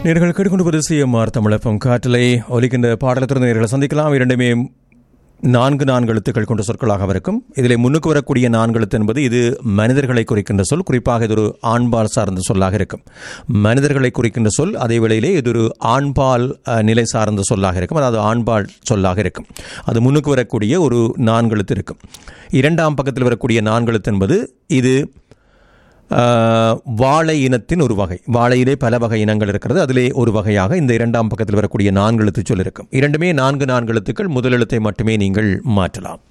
நேர்கள் கேட்டுக்கொண்டு சிஎம்ஆர் தமிழப்பம் காற்றலை ஒலிக்கின்ற பாடலத்திலிருந்து நேர்களை சந்திக்கலாம் இரண்டுமே நான்கு நான்கு எழுத்துக்கள் கொண்ட சொற்களாக இருக்கும் இதில் முன்னுக்கு வரக்கூடிய நான்கு எழுத்து என்பது இது மனிதர்களை குறிக்கின்ற சொல் குறிப்பாக இது ஒரு ஆண்பால் சார்ந்த சொல்லாக இருக்கும் மனிதர்களை குறிக்கின்ற சொல் அதே வேளையிலே இது ஒரு ஆண்பால் அஹ், நிலை சார்ந்த சொல்லாக இருக்கும் அதாவது ஆண்பால் சொல்லாக இருக்கும் அது முன்னுக்கு வரக்கூடிய ஒரு நான்கு எழுத்து இருக்கும் இரண்டாம் பக்கத்தில் வரக்கூடிய நான்கு எழுத்து என்பது இது ஆஹ், வாழை இனத்தின் ஒரு வகை வாழையிலே பல வகை இனங்கள் இருக்கிறது அதிலே ஒரு வகையாக இந்த இரண்டாம் பக்கத்தில் வரக்கூடிய நான்கு எழுத்து சொல் இருக்கும் இரண்டுமே நான்கு நான்கு எழுத்துக்கள் முதல் எழுத்தை மட்டுமே நீங்கள் மாற்றலாம்